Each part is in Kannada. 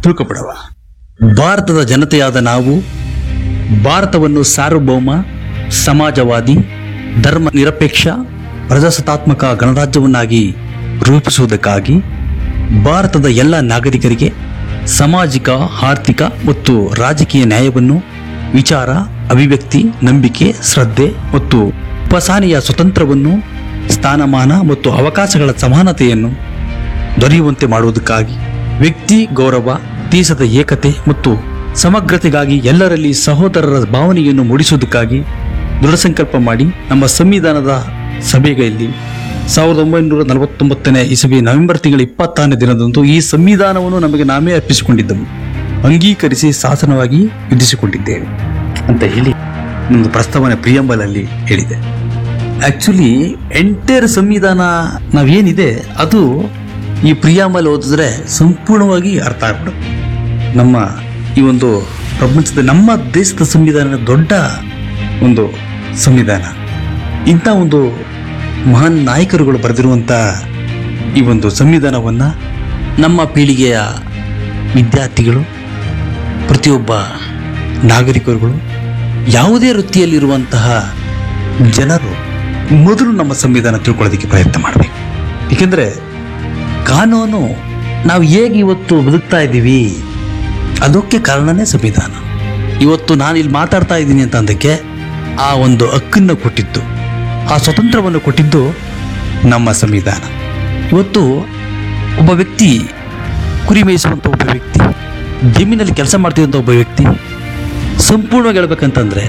ತಿಳ್ಕೊಬಿಡವ ಭಾರತದ ಜನತೆಯಾದ ನಾವು ಭಾರತವನ್ನು ಸಾರ್ವಭೌಮ ಸಮಾಜವಾದಿ ಧರ್ಮ ನಿರಪೇಕ್ಷ ಪ್ರಜಾಸತ್ತಾತ್ಮಕ ಗಣರಾಜ್ಯವನ್ನಾಗಿ ರೂಪಿಸುವುದಕ್ಕಾಗಿ ಭಾರತದ ಎಲ್ಲ ನಾಗರಿಕರಿಗೆ ಸಾಮಾಜಿಕ ಆರ್ಥಿಕ ಮತ್ತು ರಾಜಕೀಯ ನ್ಯಾಯವನ್ನು ವಿಚಾರ ಅಭಿವ್ಯಕ್ತಿ ನಂಬಿಕೆ ಶ್ರದ್ಧೆ ಮತ್ತು ಉಪಸಾನೆಯ ಸ್ವತಂತ್ರವನ್ನು ಸ್ಥಾನಮಾನ ಮತ್ತು ಅವಕಾಶಗಳ ಸಮಾನತೆಯನ್ನು ದೊರೆಯುವಂತೆ ಮಾಡುವುದಕ್ಕಾಗಿ ವ್ಯಕ್ತಿ ಗೌರವ ದೇಶದ ಏಕತೆ ಮತ್ತು ಸಮಗ್ರತೆಗಾಗಿ ಎಲ್ಲರಲ್ಲಿ ಸಹೋದರರ ಭಾವನೆಯನ್ನು ಮೂಡಿಸುವುದಕ್ಕಾಗಿ ದೃಢ ಸಂಕಲ್ಪ ಮಾಡಿ ನಮ್ಮ ಸಂವಿಧಾನದ ಸಭೆಯಲ್ಲಿ ಸಾವಿರದ ಒಂಬೈನೂರ ನಲವತ್ತೊಂಬತ್ತನೇ ಇಸವಿ ನವೆಂಬರ್ ತಿಂಗಳ ಇಪ್ಪತ್ತಾರನೇ ದಿನದಂದು ಈ ಸಂವಿಧಾನವನ್ನು ನಮಗೆ ನಾವೇ ಅರ್ಪಿಸಿಕೊಂಡಿದ್ದೆವು ಅಂಗೀಕರಿಸಿ ಶಾಸನವಾಗಿ ವಿಧಿಸಿಕೊಂಡಿದ್ದೇವೆ ಅಂತ ಹೇಳಿ ನಮ್ಮದು ಪ್ರಸ್ತಾವನೆ ಪ್ರಿಯಂಬಲಲ್ಲಿ ಹೇಳಿದೆ ಆಕ್ಚುಲಿ ಎಂಟೈರ್ ಸಂವಿಧಾನ ನಾವೇನಿದೆ ಅದು ಈ ಪ್ರಿಯಾಮಲ್ ಓದಿದ್ರೆ ಸಂಪೂರ್ಣವಾಗಿ ಅರ್ಥ ಆಗ್ಬಿಡುತ್ತೆ ನಮ್ಮ ಈ ಒಂದು ಪ್ರಪಂಚದ ನಮ್ಮ ದೇಶದ ಸಂವಿಧಾನ ದೊಡ್ಡ ಒಂದು ಸಂವಿಧಾನ ಇಂಥ ಒಂದು ಮಹಾನ್ ನಾಯಕರುಗಳು ಬರೆದಿರುವಂಥ ಈ ಒಂದು ಸಂವಿಧಾನವನ್ನು ನಮ್ಮ ಪೀಳಿಗೆಯ ವಿದ್ಯಾರ್ಥಿಗಳು ಪ್ರತಿಯೊಬ್ಬ ನಾಗರಿಕರುಗಳು ಯಾವುದೇ ವೃತ್ತಿಯಲ್ಲಿರುವಂತಹ ಜನರು ಮೊದಲು ನಮ್ಮ ಸಂವಿಧಾನ ತಿಳ್ಕೊಳ್ಳೋದಕ್ಕೆ ಪ್ರಯತ್ನ ಮಾಡಬೇಕು ಏಕೆಂದರೆ ಕಾನೂನು ನಾವು ಹೇಗೆ ಇವತ್ತು ಬದುಕ್ತಾ ಇದ್ದೀವಿ ಅದಕ್ಕೆ ಕಾರಣನೇ ಸಂವಿಧಾನ ಇವತ್ತು ನಾನು ಇಲ್ಲಿ ಮಾತಾಡ್ತಾ ಇದ್ದೀನಿ ಅಂತ ಅಂದಕ್ಕೆ ಆ ಒಂದು ಹಕ್ಕನ್ನು ಕೊಟ್ಟಿದ್ದು ಆ ಸ್ವತಂತ್ರವನ್ನು ಕೊಟ್ಟಿದ್ದು ನಮ್ಮ ಸಂವಿಧಾನ ಇವತ್ತು ಒಬ್ಬ ವ್ಯಕ್ತಿ ಕುರಿ ಮೇಯಿಸುವಂಥ ಒಬ್ಬ ವ್ಯಕ್ತಿ ಜಮೀನಲ್ಲಿ ಕೆಲಸ ಮಾಡ್ತಿದ್ದಂಥ ಒಬ್ಬ ವ್ಯಕ್ತಿ ಸಂಪೂರ್ಣವಾಗಿ ಹೇಳ್ಬೇಕಂತಂದ್ರೆ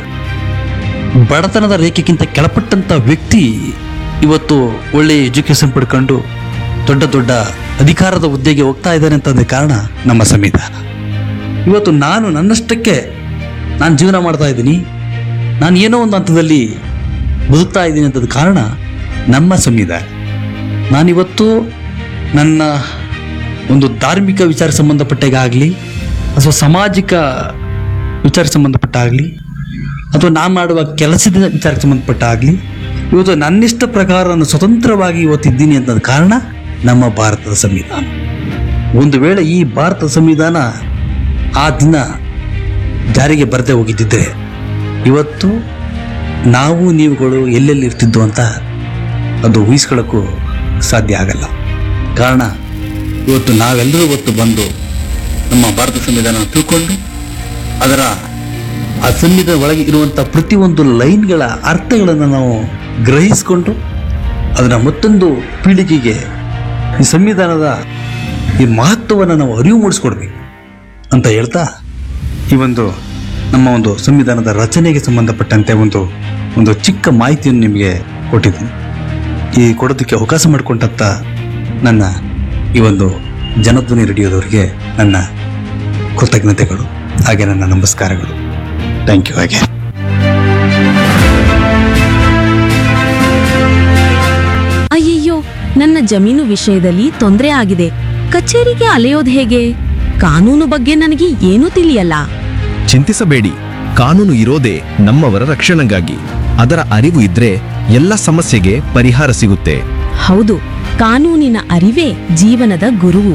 ಬಡತನದ ರೇಖೆಗಿಂತ ಕೆಳಪಟ್ಟಂಥ ವ್ಯಕ್ತಿ ಇವತ್ತು ಒಳ್ಳೆ ಎಜುಕೇಶನ್ ಪಡ್ಕೊಂಡು ದೊಡ್ಡ ದೊಡ್ಡ ಅಧಿಕಾರದ ಹುದ್ದೆಗೆ ಹೋಗ್ತಾ ಇದ್ದಾನೆ ಅಂತಂದ್ರೆ ಕಾರಣ ನಮ್ಮ ಸಂವಿಧಾನ ಇವತ್ತು ನಾನು ನನ್ನಷ್ಟಕ್ಕೆ ನಾನು ಜೀವನ ಮಾಡ್ತಾ ಇದ್ದೀನಿ ನಾನು ಏನೋ ಒಂದು ಹಂತದಲ್ಲಿ ಬದುಕ್ತಾ ಇದ್ದೀನಿ ಅಂತದ ಕಾರಣ ನಮ್ಮ ಸಂವಿಧಾನ ನಾನಿವತ್ತು ನನ್ನ ಒಂದು ಧಾರ್ಮಿಕ ವಿಚಾರ ಸಂಬಂಧಪಟ್ಟಾಗಲಿ ಅಥವಾ ಸಾಮಾಜಿಕ ವಿಚಾರ ಸಂಬಂಧಪಟ್ಟಾಗಲಿ ಅಥವಾ ನಾನು ಮಾಡುವ ಕೆಲಸದ ವಿಚಾರಕ್ಕೆ ಸಂಬಂಧಪಟ್ಟಾಗಲಿ ಇವತ್ತು ನನ್ನಿಷ್ಟ ಪ್ರಕಾರ ನಾನು ಸ್ವತಂತ್ರವಾಗಿ ಇವತ್ತಿದ್ದೀನಿ ಅಂತದ ಕಾರಣ ನಮ್ಮ ಭಾರತದ ಸಂವಿಧಾನ ಒಂದು ವೇಳೆ ಈ ಭಾರತದ ಸಂವಿಧಾನ ಆ ದಿನ ಜಾರಿಗೆ ಬರದೇ ಹೋಗಿದ್ದಿದ್ರೆ ಇವತ್ತು ನಾವು ನೀವುಗಳು ಎಲ್ಲೆಲ್ಲಿ ಇರ್ತಿದ್ದು ಅಂತ ಅದು ಊಹಿಸ್ಕೊಳ್ಳೋಕ್ಕೂ ಸಾಧ್ಯ ಆಗಲ್ಲ ಕಾರಣ ಇವತ್ತು ನಾವೆಲ್ಲರೂ ಇವತ್ತು ಬಂದು ನಮ್ಮ ಭಾರತ ಸಂವಿಧಾನ ತಿಳ್ಕೊಂಡು ಅದರ ಆ ಸಂವಿಧಾನ ಒಳಗೆ ಇರುವಂಥ ಪ್ರತಿಯೊಂದು ಲೈನ್ಗಳ ಅರ್ಥಗಳನ್ನು ನಾವು ಗ್ರಹಿಸಿಕೊಂಡು ಅದನ್ನು ಮತ್ತೊಂದು ಪೀಳಿಗೆಗೆ ಈ ಸಂವಿಧಾನದ ಈ ಮಹತ್ವವನ್ನು ನಾವು ಅರಿವು ಮೂಡಿಸ್ಕೊಡ್ಬೇಕು ಅಂತ ಹೇಳ್ತಾ ಈ ಒಂದು ನಮ್ಮ ಒಂದು ಸಂವಿಧಾನದ ರಚನೆಗೆ ಸಂಬಂಧಪಟ್ಟಂತೆ ಒಂದು ಒಂದು ಚಿಕ್ಕ ಮಾಹಿತಿಯನ್ನು ನಿಮಗೆ ಕೊಟ್ಟಿದ್ದೀನಿ ಈ ಕೊಡೋದಕ್ಕೆ ಅವಕಾಶ ಮಾಡಿಕೊಂಡಂಥ ನನ್ನ ಈ ಒಂದು ಜನಧ್ವನಿ ರೇಡಿಯೋದವರಿಗೆ ನನ್ನ ಕೃತಜ್ಞತೆಗಳು ಹಾಗೆ ನನ್ನ ನಮಸ್ಕಾರಗಳು ಥ್ಯಾಂಕ್ ಯು ಹಾಗೆ ಅಯ್ಯಯ್ಯೋ ನನ್ನ ಜಮೀನು ವಿಷಯದಲ್ಲಿ ತೊಂದರೆ ಆಗಿದೆ ಕಚೇರಿಗೆ ಅಲೆಯೋದು ಹೇಗೆ ಕಾನೂನು ಬಗ್ಗೆ ನನಗೆ ಏನೂ ತಿಳಿಯಲ್ಲ ಚಿಂತಿಸಬೇಡಿ ಕಾನೂನು ಇರೋದೇ ನಮ್ಮವರ ರಕ್ಷಣೆಗಾಗಿ ಅದರ ಅರಿವು ಇದ್ರೆ ಎಲ್ಲ ಸಮಸ್ಯೆಗೆ ಪರಿಹಾರ ಸಿಗುತ್ತೆ ಹೌದು ಕಾನೂನಿನ ಅರಿವೇ ಜೀವನದ ಗುರುವು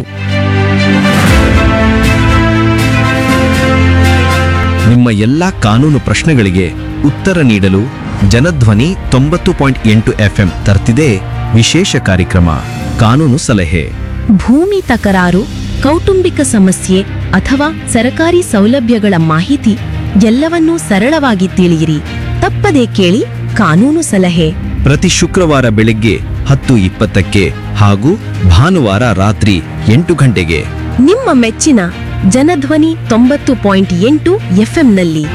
ನಿಮ್ಮ ಎಲ್ಲಾ ಕಾನೂನು ಪ್ರಶ್ನೆಗಳಿಗೆ ಉತ್ತರ ನೀಡಲು ಜನಧ್ವನಿ ತೊಂಬತ್ತು ಪಾಯಿಂಟ್ ಎಂಟು ಎಫ್ಎಂ ತರ್ತಿದೆ ವಿಶೇಷ ಕಾರ್ಯಕ್ರಮ ಕಾನೂನು ಸಲಹೆ ಭೂಮಿ ತಕರಾರು ಕೌಟುಂಬಿಕ ಸಮಸ್ಯೆ ಅಥವಾ ಸರಕಾರಿ ಸೌಲಭ್ಯಗಳ ಮಾಹಿತಿ ಎಲ್ಲವನ್ನೂ ಸರಳವಾಗಿ ತಿಳಿಯಿರಿ ತಪ್ಪದೇ ಕೇಳಿ ಕಾನೂನು ಸಲಹೆ ಪ್ರತಿ ಶುಕ್ರವಾರ ಬೆಳಗ್ಗೆ ಹತ್ತು ಇಪ್ಪತ್ತಕ್ಕೆ ಹಾಗೂ ಭಾನುವಾರ ರಾತ್ರಿ ಎಂಟು ಗಂಟೆಗೆ ನಿಮ್ಮ ಮೆಚ್ಚಿನ ಜನಧ್ವನಿ ತೊಂಬತ್ತು ಪಾಯಿಂಟ್ ಎಂಟು ಎಫ್ಎಂನಲ್ಲಿ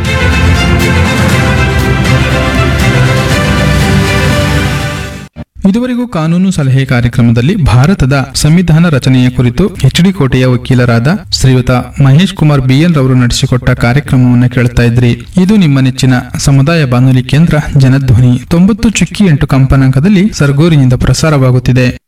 ಇದುವರೆಗೂ ಕಾನೂನು ಸಲಹೆ ಕಾರ್ಯಕ್ರಮದಲ್ಲಿ ಭಾರತದ ಸಂವಿಧಾನ ರಚನೆಯ ಕುರಿತು ಎಚ್ ಡಿ ಕೋಟೆಯ ವಕೀಲರಾದ ಶ್ರೀಯುತ ಮಹೇಶ್ ಕುಮಾರ್ ಬಿಎನ್ ರವರು ನಡೆಸಿಕೊಟ್ಟ ಕಾರ್ಯಕ್ರಮವನ್ನು ಕೇಳ್ತಾ ಇದ್ರಿ ಇದು ನಿಮ್ಮ ನೆಚ್ಚಿನ ಸಮುದಾಯ ಬಾನುಲಿ ಕೇಂದ್ರ ಜನಧ್ವನಿ ತೊಂಬತ್ತು ಚುಕ್ಕಿ ಎಂಟು ಕಂಪನಾಂಕದಲ್ಲಿ ಸರ್ಗೂರಿನಿಂದ ಪ್ರಸಾರವಾಗುತ್ತಿದೆ